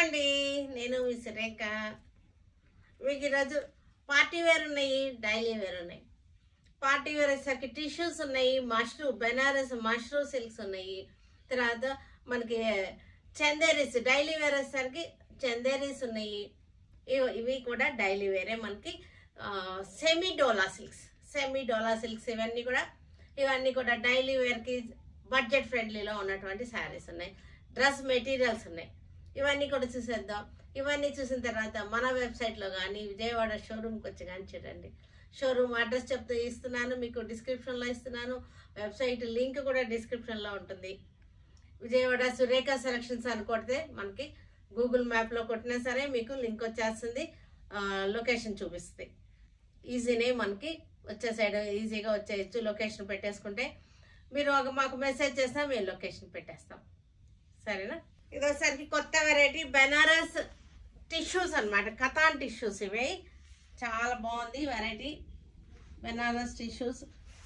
అండి నేను మీ సురేఖ మీకు ఈరోజు పార్టీ వేర్ ఉన్నాయి డైలీ వేర్ ఉన్నాయి పార్టీ వేర్ వచ్చేసరికి టిష్యూస్ ఉన్నాయి మష్రూ బెనారస్ మష్రూ సిల్క్స్ ఉన్నాయి తర్వాత మనకి చందేరీస్ డైలీ వేర్ వచ్చేసరికి చందేరీస్ ఉన్నాయి ఇవి ఇవి కూడా డైలీ వేరే మనకి semi dola silks semi dola silks ఇవన్నీ కూడా ఇవన్నీ కూడా డైలీ వేర్కి బడ్జెట్ ఫ్రెండ్లీలో ఉన్నటువంటి శారీస్ ఉన్నాయి డ్రెస్ మెటీరియల్స్ ఉన్నాయి ఇవన్నీ కూడా చూసేద్దాం ఇవన్నీ చూసిన తర్వాత మన వెబ్సైట్లో కానీ విజయవాడ షోరూమ్కి వచ్చి కానీ చూడండి షోరూమ్ అడ్రస్ చెప్తూ ఇస్తున్నాను మీకు డిస్క్రిప్షన్లో ఇస్తున్నాను వెబ్సైట్ లింక్ కూడా డిస్క్రిప్షన్లో ఉంటుంది విజయవాడ సురేఖ సెలక్షన్స్ అని కొడితే మనకి గూగుల్ మ్యాప్లో కొట్టినా సరే మీకు లింక్ వచ్చేస్తుంది ఆ, లొకేషన్ చూపిస్తుంది ఈజీనే మనకి వచ్చే సైడ్ ఈజీగా వచ్చేయచ్చు లొకేషన్ పెట్టేసుకుంటే మీరు ఒక మాకు మెసేజ్ చేసినా మేము లొకేషన్ పెట్టేస్తాం సరేనా ఇది వచ్చేసరికి కొత్త వెరైటీ బెనారస్ టిష్యూస్ అన్నమాట కథాన్ టిష్యూస్ ఇవి చాలా బాగుంది వెరైటీ బెనారస్ టిష్యూస్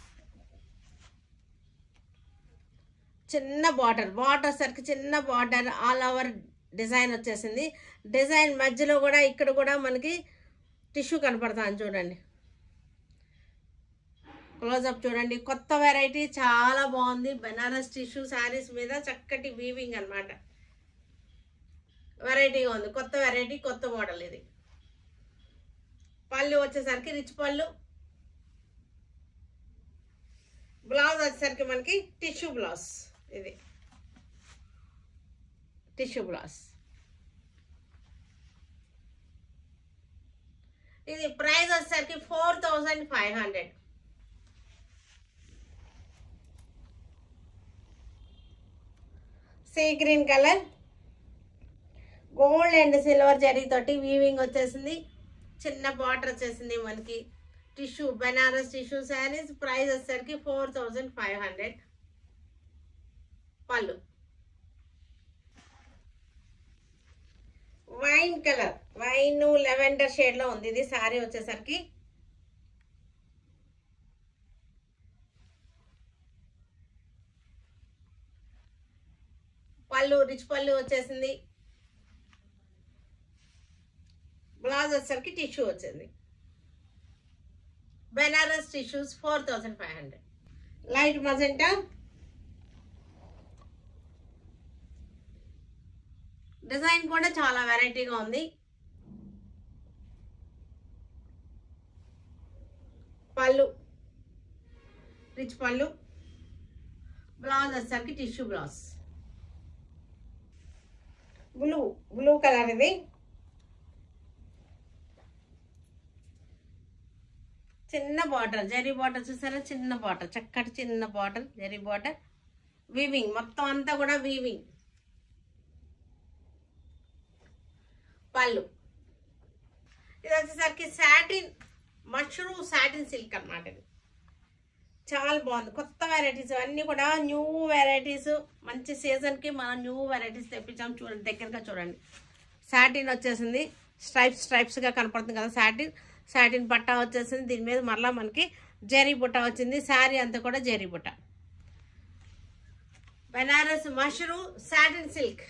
చిన్న బార్డర్ బార్డర్ సరికి చిన్న బార్డర్ ఆల్ ఓవర్ డిజైన్ వచ్చేసింది డిజైన్ మధ్యలో కూడా ఇక్కడ కూడా మనకి టిష్యూ కనపడుతుంది చూడండి క్లోజప్ చూడండి కొత్త వెరైటీ చాలా బాగుంది బెనారస్ టిష్యూ శారీస్ మీద చక్కటి వీవింగ్ అన్నమాట వెరైటీగా ఉంది కొత్త వెరైటీ కొత్త మోడల్ ఇది పళ్ళు వచ్చేసరికి రిచ్ పళ్ళు బ్లౌజ్ వచ్చేసరికి మనకి టిష్యూ బ్లౌజ్ ఇది టిష్యూ బ్లౌజ్ ఇది ప్రైస్ వచ్చేసరికి four thousand five hundred sea green colour gold and silver zari తోటి వీవింగ్ వచ్చేసింది చిన్న బార్డర్ వచ్చేసింది మనకి tissue Banaras tissue saris price వచ్చేసరికి four thousand five hundred pallu wine colour wine lavender shade లో ఉంది ఇది శారీ వచ్చేసరికి పళ్ళు రిచ్ పళ్ళు వచ్చేసింది బ్లౌజ్ వచ్చేసరికి టిష్యూ వచ్చింది Banaras tissues four thousand five hundred light magenta design కూడా చాలా వెరైటీగా ఉంది పళ్ళు రిచ్ పళ్ళు బ్లౌజ్ వచ్చేసరికి tissue blouse blue blue colour ఇది చిన్న బార్డర్ జరీ బార్డర్ చూసారా చిన్న బార్డర్ చక్కటి చిన్న బార్డర్ జరీ బార్డర్ వీవింగ్ మొత్తం అంతా కూడా వీవింగ్ పళ్ళు ఇది వచ్చేసరికి సాటిన్ మష్రూమ్ సాటిన్ సిల్క్ అన్నమాట ఇది చాలా బాగుంది కొత్త వెరైటీస్ అన్నీ కూడా న్యూ వెరైటీస్ మంచి సీజన్కి మనం న్యూ వెరైటీస్ తెప్పించాం చూడండి దగ్గరగా చూడండి సాటిన్ వచ్చేసింది స్ట్రైప్స్ స్ట్రైప్స్గా కనపడుతుంది కదా సాటిన్ సాటిన్ పట్టా వచ్చేసింది దీని మీద మరలా మనకి జరీ బుట్ట వచ్చింది శారీ అంతా కూడా zari butta Banaras mushroom satin silk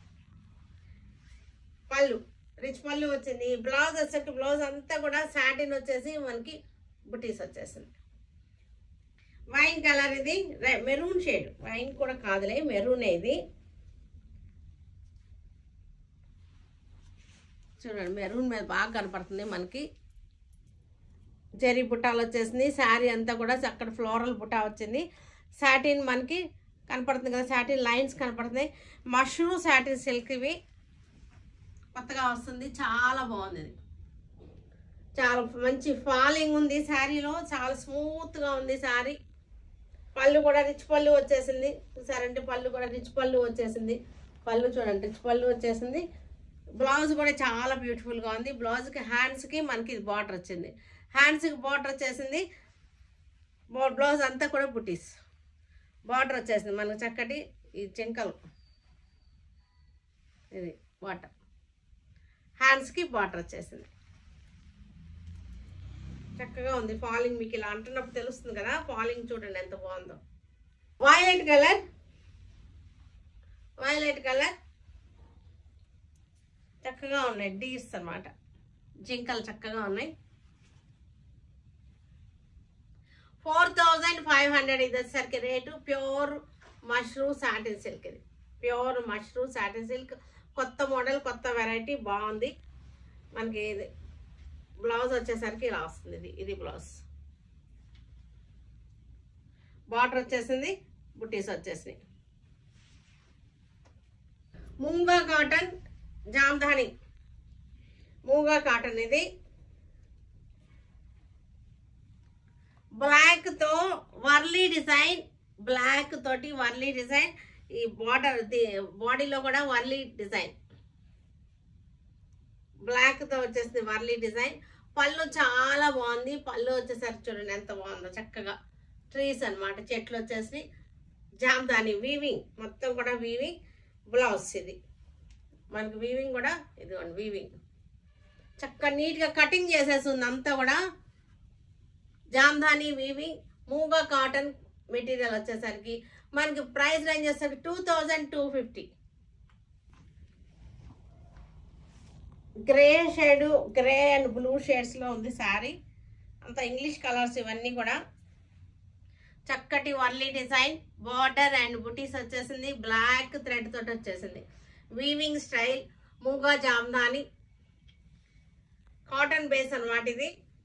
pallu rich pallu వచ్చింది బ్లౌజ్ వచ్చేసరికి బ్లౌజ్ అంతా కూడా సాటిన్ వచ్చేసి మనకి బుటీస్ వచ్చేసింది వైన్ కలర్ ఇది మెరూన్ షేడ్ వైన్ కూడా కాదులే మెరూన్ ఇది చూడండి మెరూన్ మీద బాగా కనపడుతుంది మనకి జరీ బుట్టాలు వచ్చేసింది శారీ అంతా కూడా అక్కడ ఫ్లోరల్ బుట్టా వచ్చింది సాటిన్ మనకి కనపడుతుంది కదా సాటిన్ లైన్స్ కనపడుతున్నాయి మష్రూమ్ సాటిన్ సిల్క్ ఇవి కొత్తగా వస్తుంది చాలా బాగుంది ఇది చాలా మంచి ఫాలింగ్ ఉంది శారీలో చాలా స్మూత్గా ఉంది శారీ పళ్ళు కూడా రిచ్ పళ్ళు వచ్చేసింది చూసారంటే పళ్ళు కూడా రిచ్ పళ్ళు వచ్చేసింది పళ్ళు చూడండి రిచ్ పళ్ళు వచ్చేసింది బ్లౌజ్ కూడా చాలా బ్యూటిఫుల్గా ఉంది బ్లౌజ్కి హ్యాండ్స్కి మనకి బార్డర్ వచ్చింది హ్యాండ్స్కి బార్డర్ వచ్చేసింది బ్లౌజ్ అంతా కూడా బుటీస్ బార్డర్ వచ్చేసింది మనకు చక్కటి ఈ చెంకలు ఇది బాటర్ హ్యాండ్స్కి బార్డర్ వచ్చేసింది చక్కగా ఉంది ఫాలింగ్ మీకు ఇలా అంటున్నప్పుడు తెలుస్తుంది కదా ఫాలింగ్ చూడండి ఎంత బాగుందో వైలెట్ కలర్ వైలెట్ కలర్ చక్కగా ఉన్నాయి డీర్స్ అన్నమాట జింకలు చక్కగా ఉన్నాయి ఫోర్ థౌజండ్ ఫైవ్ హండ్రెడ్ ఇది వచ్చేసరికి rate pure mushroom satin silk ఇది ప్యూర్ మష్రూమ్ సాటిన్ సిల్క్ కొత్త మోడల్ కొత్త వెరైటీ బాగుంది మనకి ఇది బ్లౌజ్ వచ్చేసరికి ఇలా వస్తుంది ఇది ఇది బ్లౌజ్ బార్డర్ వచ్చేసింది బుట్టీస్ వచ్చేసినాయి మూంగా కాటన్ జామ్ధాని మూంగా కాటన్ ఇది బ్లాక్ తో వర్లీ డిజైన్ బ్లాక్ తోటి వర్లీ డిజైన్ ఈ బార్డర్ బాడీలో కూడా వర్లీ డిజైన్ బ్లాక్ తో వచ్చేసింది వర్లీ డిజైన్ పళ్ళు చాలా బాగుంది పళ్ళు వచ్చేసరికి చూడండి ఎంత బాగుందో చక్కగా ట్రీస్ అన్నమాట చెట్లు వచ్చేసి జామ్దాని వీవింగ్ మొత్తం కూడా వీవింగ్ బ్లౌజ్ ఇది మనకి వీవింగ్ కూడా ఇదిగోండి వీవింగ్ చక్కగా నీట్గా కటింగ్ చేసేస్తుంది అంతా కూడా jamdani weaving moonga cotton material వచ్చేసరికి మనకి ప్రైస్ రేంజ్ వచ్చేసరికి two thousand two fifty grey shade grey and blue షేడ్స్లో ఉంది శారీ అంత ఇంగ్లీష్ కలర్స్ ఇవన్నీ కూడా చక్కటి వర్లీ డిజైన్ బార్డర్ అండ్ బుటీస్ వచ్చేసింది బ్లాక్ థ్రెడ్ తోటి వచ్చేసింది weaving style moonga jamdani cotton base అన్నమాట ఇది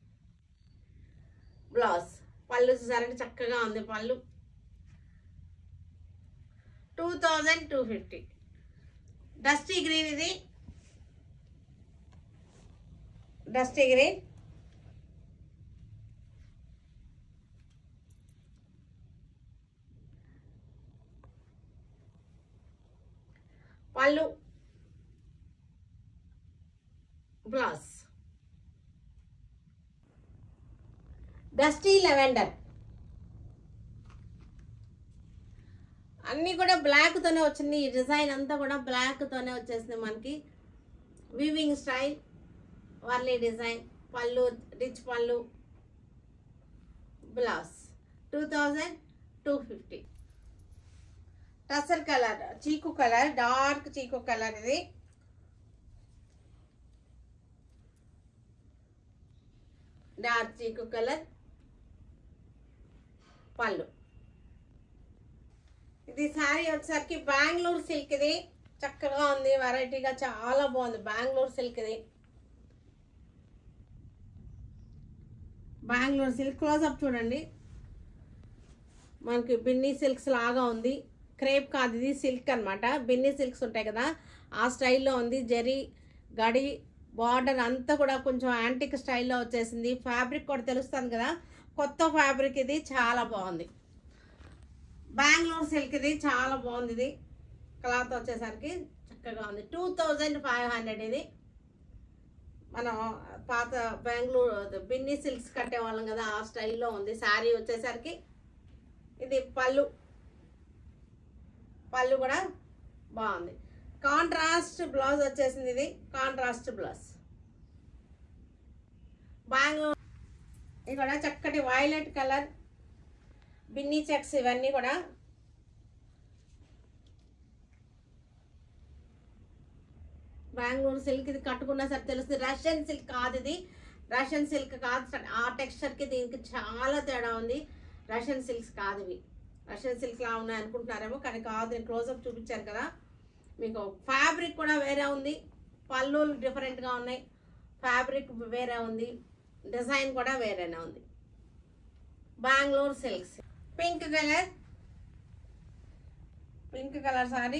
బ్లౌజ్ పళ్ళు చూసారంటే చక్కగా ఉంది pallu two thousand two fifty dusty green ఇది dusty green pallu blouse dusty lavender అన్నీ కూడా బ్లాక్ తోనే వచ్చింది ఈ డిజైన్ అంతా కూడా బ్లాక్ తోనే వచ్చేసింది మనకి weaving style Warli design pallu rich pallu blouse two thousand two fifty tussar colour chiku colour dark chiku colour ఇది డార్క్ చీకు కలర్ పళ్ళు ఇది శారీ వచ్చేసరికి బెంగళూరు సిల్క్ ఇది చక్కగా ఉంది వెరైటీగా చాలా బాగుంది బెంగళూరు సిల్క్ ఇది బెంగళూరు సిల్క్ క్లోజప్ చూడండి మనకి బిన్నీ సిల్క్స్ లాగా ఉంది క్రేప్ కాదు ఇది సిల్క్ అనమాట బిన్నీ సిల్క్స్ ఉంటాయి కదా ఆ స్టైల్లో ఉంది జరీ గడి బార్డర్ అంతా కూడా కొంచెం యాంటిక్ స్టైల్లో వచ్చేసింది ఫ్యాబ్రిక్ కూడా తెలుస్తుంది కదా కొత్త ఫ్యాబ్రిక్ ఇది చాలా బాగుంది బెంగళూరు సిల్క్ ఇది చాలా బాగుంది ఇది క్లాత్ వచ్చేసరికి చక్కగా ఉంది టూ థౌజండ్ ఫైవ్ హండ్రెడ్ ఇది మనం పాత బెంగళూరు బిన్నీ సిల్క్స్ కట్టేవాళ్ళం కదా ఆ స్టైల్లో ఉంది శారీ వచ్చేసరికి ఇది పళ్ళు పళ్ళు కూడా బాగుంది కాంట్రాస్ట్ బ్లౌజ్ వచ్చేసింది ఇది కాంట్రాస్ట్ బ్లౌజ్ బెంగళూరు ఇది కూడా చక్కటి వైలెట్ కలర్ బిన్నీ చెక్స్ ఇవన్నీ కూడా బెంగళూరు సిల్క్ ఇది కట్టుకున్నా సరే తెలుస్తుంది రష్యన్ సిల్క్ కాదు ఇది రష్యన్ సిల్క్ కాదు ఆ టెక్స్చర్కి దీనికి చాలా తేడా ఉంది రష్యన్ సిల్క్స్ కాదు ఇవి రష్యన్ సిల్క్ లా ఉన్నాయి అనుకుంటున్నారేమో కానీ కాదు నేను క్లోజప్ చూపించాను కదా మీకు ఫ్యాబ్రిక్ కూడా వేరే ఉంది పళ్ళులు డిఫరెంట్గా ఉన్నాయి ఫ్యాబ్రిక్ వేరే ఉంది డిజైన్ కూడా వేరేనే ఉంది Bengaluru silks pink colour pink colour sari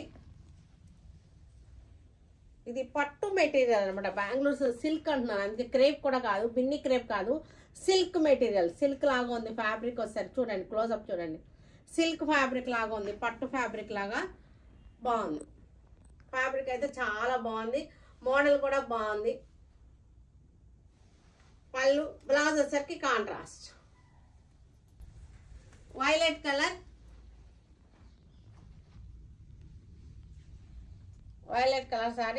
ఇది పట్టు మెటీరియల్ అనమాట బెంగళూరు సిల్క్ అంటున్నాను అందుకే క్రేప్ కూడా కాదు బిన్ని క్రేప్ కాదు సిల్క్ మెటీరియల్ సిల్క్ లాగా ఉంది ఫ్యాబ్రిక్ వస్తారు చూడండి క్లోజప్ చూడండి సిల్క్ ఫ్యాబ్రిక్ లాగా ఉంది పట్టు ఫ్యాబ్రిక్ లాగా బాగుంది ఫ్యాబ్రిక్ అయితే చాలా బాగుంది మోడల్ కూడా బాగుంది పళ్ళు బ్లౌజ్ వచ్చేసరికి contrast violet colour violet colour sari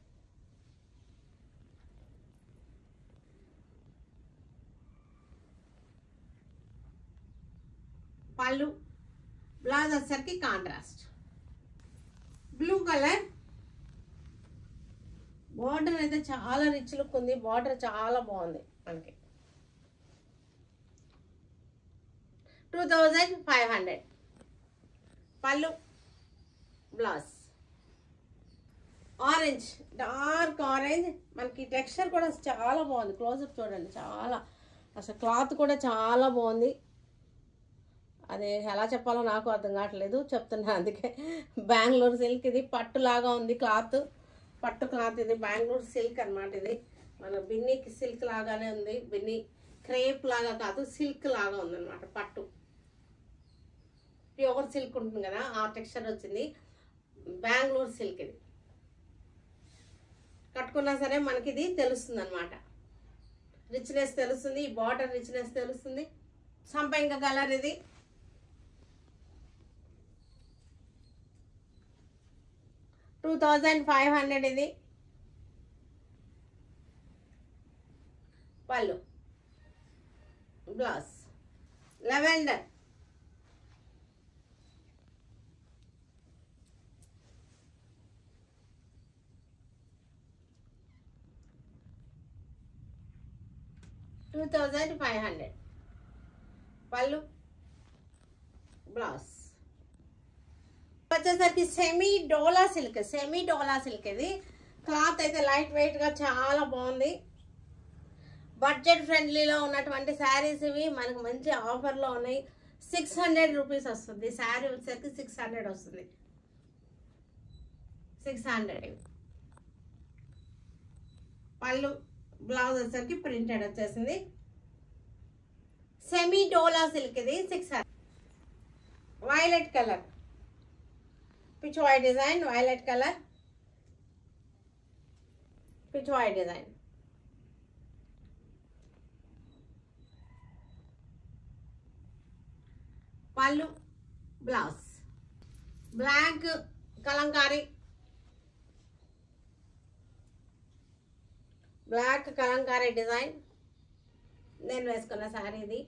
pallu blouse వచ్చేసరికి కాంట్రాస్ట్ బ్లూ కలర్ బార్డర్ అయితే చాలా రిచ్ లుక్ ఉంది బార్డర్ చాలా బాగుంది మనకి two thousand five hundred pallu blouse orange dark orange మనకి టెక్స్చర్ కూడా చాలా బాగుంది క్లోజప్ చూడండి చాలా అసలు క్లాత్ కూడా చాలా బాగుంది అది ఎలా చెప్పాలో నాకు అర్థం కావట్లేదు చెప్తున్నా అందుకే బెంగళూరు సిల్క్ ఇది పట్టు లాగా ఉంది క్లాత్ పట్టు క్లాత్ ఇది బెంగళూరు సిల్క్ అన్నమాట ఇది మన బిన్నీకి సిల్క్ లాగానే ఉంది బిన్నీ క్రేప్ లాగా కాదు సిల్క్ లాగా ఉందన్నమాట పట్టు ప్యూర్ సిల్క్ ఉంటుంది కదా ఆ టెక్స్చర్ వచ్చింది బెంగళూరు సిల్క్ ఇది కట్టుకున్నా సరే మనకి ఇది తెలుస్తుంది అనమాట రిచ్నెస్ తెలుస్తుంది ఈ బార్డర్ రిచ్నెస్ తెలుస్తుంది సంపంగ కలర్ ఇది టూ థౌజండ్ ఫైవ్ హండ్రెడ్ ఇది pallu blouse lavender two thousand five hundred pallu blouse వచ్చేసరికి semi dola silk semi dola silk ఇది క్లాత్ అయితే లైట్ వెయిట్గా చాలా బాగుంది బడ్జెట్ ఫ్రెండ్లీలో ఉన్నటువంటి శారీస్ ఇవి మనకు మంచి ఆఫర్లో ఉన్నాయి సిక్స్ హండ్రెడ్ రూపీస్ వస్తుంది శారీ వచ్చేసరికి సిక్స్ హండ్రెడ్ వస్తుంది సిక్స్ హండ్రెడ్ పళ్ళు బ్లౌజ్ వచ్చేసరికి ప్రింటెడ్ వచ్చేసింది సెమీ డోలా సిల్క్ ఇది six violet colour pichwai design violet colour pichwai design pallu blouse black kalamkari black kalamkari design నేను వేసుకున్న శారీ ఇది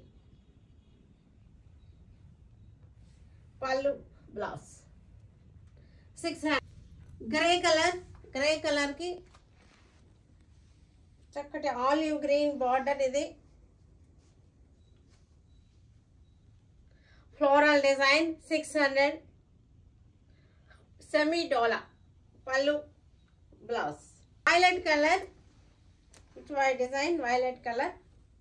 pallu blouse six grey colour grey కలర్కి చక్కటి ఆలివ్ గ్రీన్ బార్డర్ ఇది floral design six hundred semi dola pallu blouse violet colour it's white design violet colour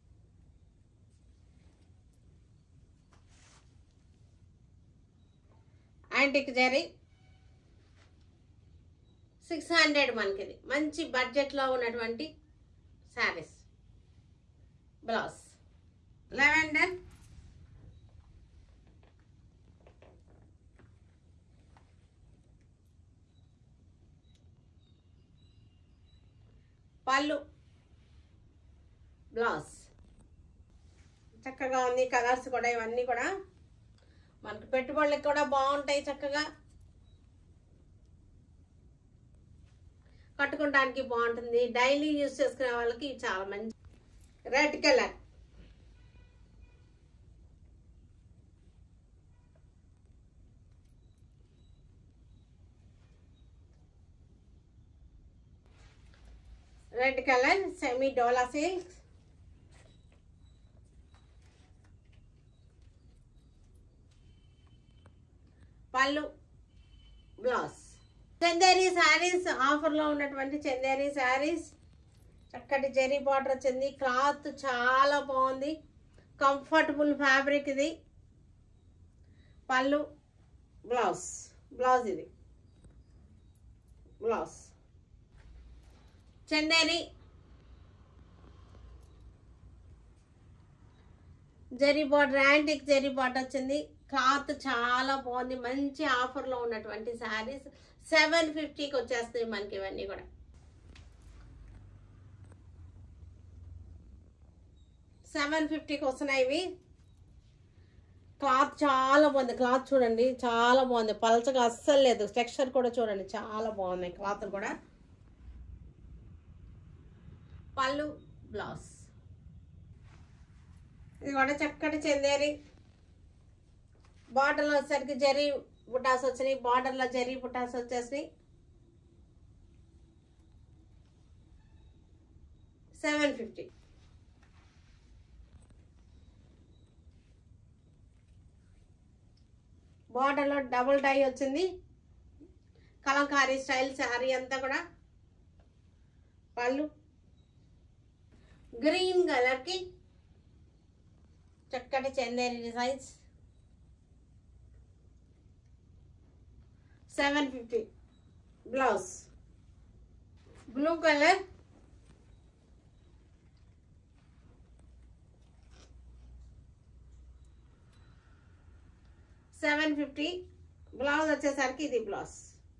antique zari six hundred మనకి ఇది మంచి బడ్జెట్లో ఉన్నటువంటి saris blouse lavender pallu blouse చక్కగా ఉంది కలర్స్ కూడా ఇవన్నీ కూడా మనకు పెట్టుబడులకు కూడా బాగుంటాయి చక్కగా కట్టుకోవడానికి బాగుంటుంది డైలీ యూస్ చేసుకునే వాళ్ళకి ఇవి చాలా మంచి red colour red colour semi dola silk pallu blouse Chanderi saris ఆఫర్లో ఉన్నటువంటి చందేరి శారీస్ చక్కటి జెరీ బార్డర్ వచ్చింది క్లాత్ చాలా బాగుంది కంఫర్టబుల్ ఫ్యాబ్రిక్ ఇది పళ్ళు బ్లౌజ్ బ్లౌజ్ ఇది blouse Chanderi zari border antique zari border వచ్చింది క్లాత్ చాలా బాగుంది మంచి ఆఫర్లో ఉన్నటువంటి శారీస్ సెవెన్ ఫిఫ్టీకి వచ్చేస్తాయి మనకి ఇవన్నీ కూడా సెవెన్ ఫిఫ్టీకి వస్తున్నాయి ఇవి క్లాత్ చాలా బాగుంది క్లాత్ చూడండి చాలా బాగుంది పలచగా అస్సలు లేదు టెక్స్చర్ కూడా చూడండి చాలా బాగున్నాయి క్లాత్ కూడా పళ్ళు బ్లౌజ్ ఇది కూడా చక్కటి చెందేరి బార్డర్లో వచ్చేసరికి జరీ బుటాస్ వచ్చినాయి బార్డర్లో జరీ బుటాస్ వచ్చేసినాయి సెవెన్ ఫిఫ్టీ బార్డర్లో డబుల్ డై వచ్చింది కలంకారీ స్టైల్ శారీ అంతా కూడా పళ్ళు గ్రీన్ కలర్కి చక్కటి Chanderi designs seven fifty blouse blue colour seven fifty blouse వచ్చేసరికి ఇది బ్లౌజ్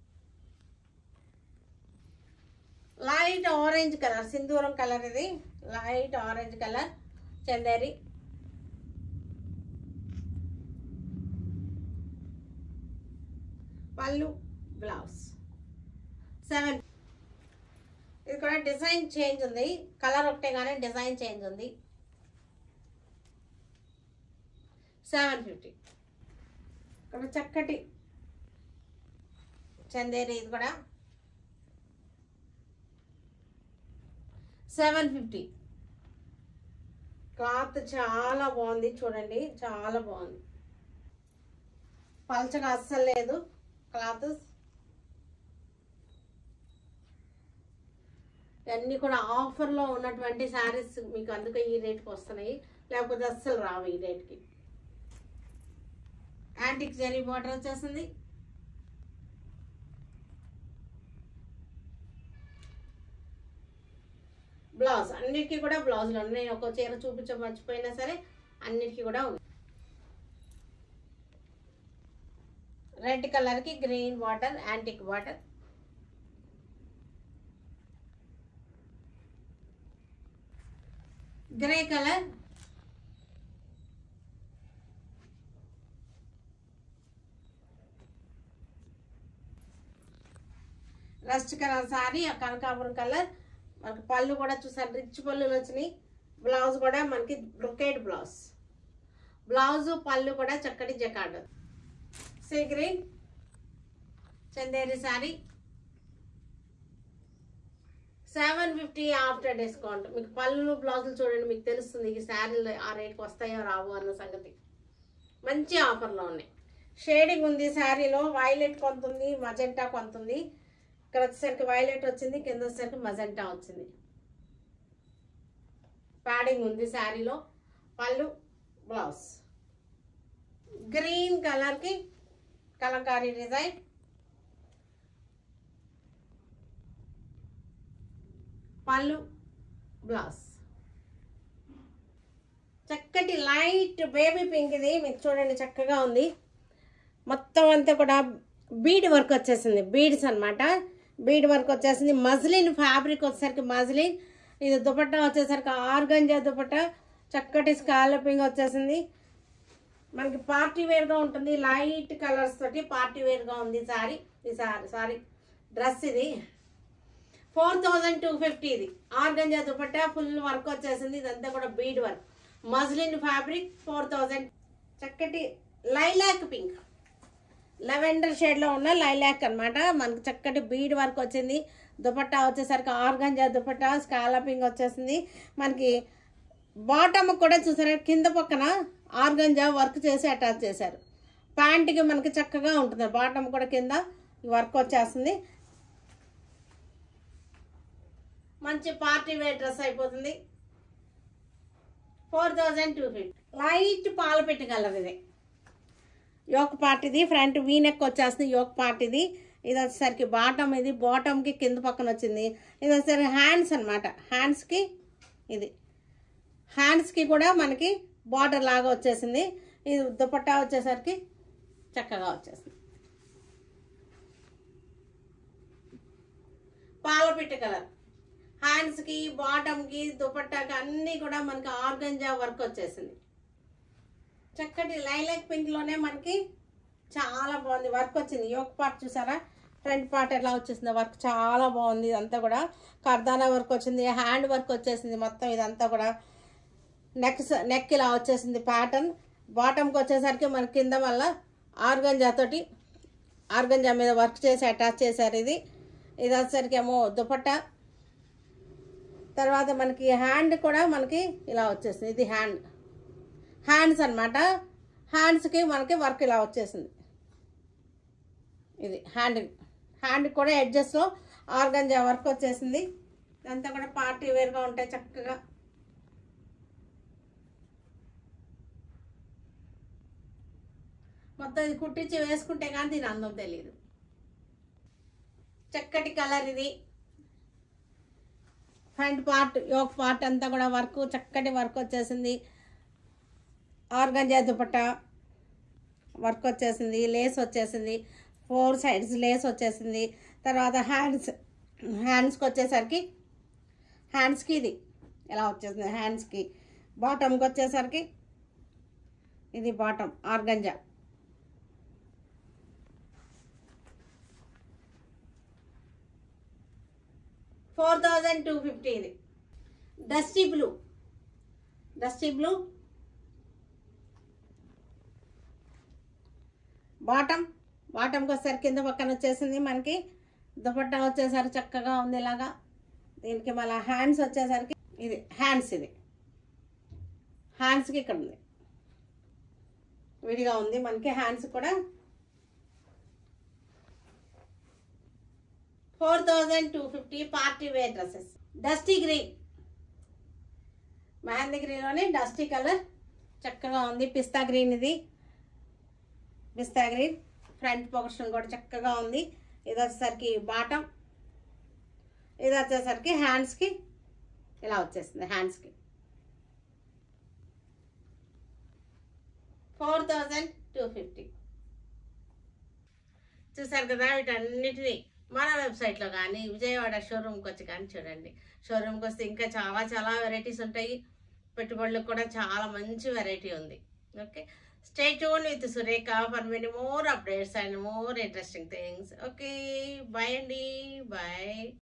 లైట్ ఆరెంజ్ కలర్ సింధూరం కలర్ ఇది light orange colour Chanderi pallu blouse seven ఇది కూడా డిజైన్ చేంజ్ ఉంది కలర్ ఒకటే కానీ డిజైన్ చేంజ్ ఉంది సెవెన్ ఫిఫ్టీ ఇక్కడ చక్కటి చందేరి ఇది కూడా సెవెన్ ఫిఫ్టీ క్లాత్ చాలా బాగుంది చూడండి చాలా బాగుంది పలచగా అస్సలు లేదు క్లాత్ ఇవన్నీ కూడా ఆఫర్లో ఉన్నటువంటి శారీస్ మీకు అందుకే ఈ రేట్కి వస్తున్నాయి లేకపోతే అస్సలు రావు ఈ రేట్కి యాంటిక్ జరీ బార్డర్ వచ్చేసింది బ్లౌజ్ అన్నిటికీ కూడా బ్లౌజులు ఉన్నాయి నేను ఒక చీర చూపించ మర్చిపోయినా సరే అన్నిటికీ కూడా ఉంది రెడ్ కలర్కి green water antique water grey colour rust colour sari ఆ కనకాపురం కలర్ మనకి పళ్ళు కూడా చూసారు రిచ్ పళ్ళులు వచ్చినాయి బ్లౌజ్ కూడా మనకి బ్రొకేడ్ బ్లౌజ్ బ్లౌజ్ పళ్ళు కూడా చక్కటి jacquard sea green Chanderi sari seven fifty after discount మీకు పళ్ళు బ్లౌజులు చూడండి మీకు తెలుస్తుంది ఈ శారీలు ఆ రేట్కి వస్తాయో రావు అన్న సంగతి మంచి ఆఫర్లో ఉన్నాయి షేడింగ్ ఉంది శారీలో వైలెట్ కొంత ఉంది మజెంటా కొంత ఉంది ఇక్కడ వచ్చేసరికి వైలెట్ వచ్చింది కింద వచ్చేసరికి మజెంటా వచ్చింది ప్యాడింగ్ ఉంది శారీలో పళ్ళు బ్లౌజ్ గ్రీన్ కలర్కి కలంకారీ డిజైన్ పళ్ళు బ్లౌజ్ చక్కటి లైట్ బేబీ పింక్ ఇది మీకు చూడండి చక్కగా ఉంది మొత్తం అంతా కూడా బీడ్ వర్క్ వచ్చేసింది బీడ్స్ అన్నమాట బీడ్ వర్క్ వచ్చేసింది మజ్లిన్ ఫ్యాబ్రిక్ వచ్చేసరికి మజ్లిన్ ఇది దుపట్టా వచ్చేసరికి ఆర్గంజా దుపట్టా చక్కటి స్కాలపింగ్ వచ్చేసింది మనకి పార్టీ వేర్గా ఉంటుంది లైట్ కలర్స్ తోటి పార్టీ వేర్గా ఉంది సారీ ఈ సారీ సారీ డ్రెస్ ఇది ఫోర్ థౌజండ్ టూ ఫిఫ్టీ ఇది ఆర్గంజా దుపట్టా ఫుల్ వర్క్ వచ్చేసింది ఇదంతా కూడా bead work muslin fabric four thousand చక్కటి లైలాక్ పింక్ లెవెండర్ షేడ్లో ఉన్న లైలాక్ అన్నమాట మనకి చక్కటి బీడ్ వర్క్ వచ్చింది దుపట్టా వచ్చేసరికి ఆర్గంజా దుపట్టా స్కాలపింగ్ వచ్చేసింది మనకి బాటమ్ కూడా చూసారా కింద పక్కన ఆర్గంజా వర్క్ చేసి అటాచ్ చేశారు ప్యాంట్కి మనకి చక్కగా ఉంటుంది బాటమ్ కూడా కింద వర్క్ వచ్చేస్తుంది మంచి పార్టీ వేర్ డ్రెస్ అయిపోతుంది four thousand two fifty light పాల పెట్టి కలర్ ఇది యోక్ పార్టీది ఫ్రంట్ వీ నెక్ వచ్చేస్తుంది యోక్ పార్టీది ఇది వచ్చేసరికి బాటమ్ ఇది బాటమ్కి కింద పక్కన వచ్చింది ఇది వచ్చేసరికి హ్యాండ్స్ అనమాట హ్యాండ్స్కి ఇది హ్యాండ్స్కి కూడా మనకి బార్డర్ లాగా వచ్చేసింది ఇది దుపట్టా వచ్చేసరికి చక్కగా వచ్చేసింది పాలపిట్ట కలర్ హ్యాండ్స్కి బాటమ్కి దుపట్టాకి అన్నీ కూడా మనకి ఆర్గంజా వర్క్ వచ్చేసింది చక్కటి లైలాక్ పింక్లోనే మనకి చాలా బాగుంది వర్క్ వచ్చింది యోక్ పార్ట్ చూసారా ఫ్రంట్ పార్ట్ ఎలా వచ్చేసింది వర్క్ చాలా బాగుంది ఇదంతా కూడా కర్దానా వర్క్ వచ్చింది హ్యాండ్ వర్క్ వచ్చేసింది మొత్తం ఇదంతా కూడా నెక్ నెక్ ఇలా వచ్చేసింది ప్యాటర్న్ బాటమ్కి వచ్చేసరికి మన కింద వల్ల ఆర్గంజా తోటి ఆర్గంజా మీద వర్క్ చేసి అటాచ్ చేశారు ఇది ఇది వచ్చేసరికి ఏమో దుపట్టా తర్వాత మనకి హ్యాండ్ కూడా మనకి ఇలా వచ్చేసింది ఇది హ్యాండ్ హ్యాండ్స్ అనమాట హ్యాండ్స్కి మనకి వర్క్ ఇలా వచ్చేసింది ఇది హ్యాండ్ హ్యాండ్ కూడా ఎడ్జస్ట్లో ఆర్గంజా వర్క్ వచ్చేసింది ఇదంతా కూడా పార్టీ వేర్గా ఉంటాయి చక్కగా మొత్తం ఇది కుట్టించి వేసుకుంటే కానీ దీని అందం తెలియదు చక్కటి కలర్ ఇది ఫ్రంట్ పార్ట్ యోక్ పార్ట్ అంతా కూడా వర్క్ చక్కటి వర్క్ వచ్చేసింది ఆర్గంజా దుపట్టా వర్క్ వచ్చేసింది లేస్ వచ్చేసింది ఫోర్ సైడ్స్ లేస్ వచ్చేసింది తర్వాత హ్యాండ్స్ హ్యాండ్స్కి వచ్చేసరికి హ్యాండ్స్కి ఇది ఎలా వచ్చేసింది హ్యాండ్స్కి బాటమ్కి వచ్చేసరికి ఇది bottom organza four thousand two fifty ఇది dusty blue dusty blue bottom బాటమ్కి వచ్చేసరికి కింద పక్కన వచ్చేసింది మనకి దుపట్టా వచ్చేసరికి చక్కగా ఉంది ఇలాగా దీనికి మళ్ళీ హ్యాండ్స్ వచ్చేసరికి ఇది హ్యాండ్స్ ఇది హ్యాండ్స్కి ఇక్కడ ఉంది విడిగా ఉంది మనకి హ్యాండ్స్ కూడా four thousand two fifty party wear dresses dusty green mehndi గ్రీన్లోనే డస్టీ కలర్ చక్కగా ఉంది పిస్తా గ్రీన్ ఇది పిస్తా గ్రీన్ ఫ్రంట్ పోర్షన్ కూడా చక్కగా ఉంది ఇది వచ్చేసరికి బాటమ్ ఇది వచ్చేసరికి హ్యాండ్స్కి ఇలా వచ్చేస్తుంది హ్యాండ్స్కి ఫోర్ థౌజండ్ టూ ఫిఫ్టీ చూసారు కదా వీటన్నిటిని మన వెబ్సైట్లో కానీ విజయవాడ షోరూమ్కి వచ్చి కానీ చూడండి షోరూమ్కి వస్తే ఇంకా చాలా చాలా వెరైటీస్ ఉంటాయి పెట్టుబడులకు కూడా చాలా మంచి వెరైటీ ఉంది okay stay tune with Surekha for many more updates and more interesting things okay bye అండి బాయ్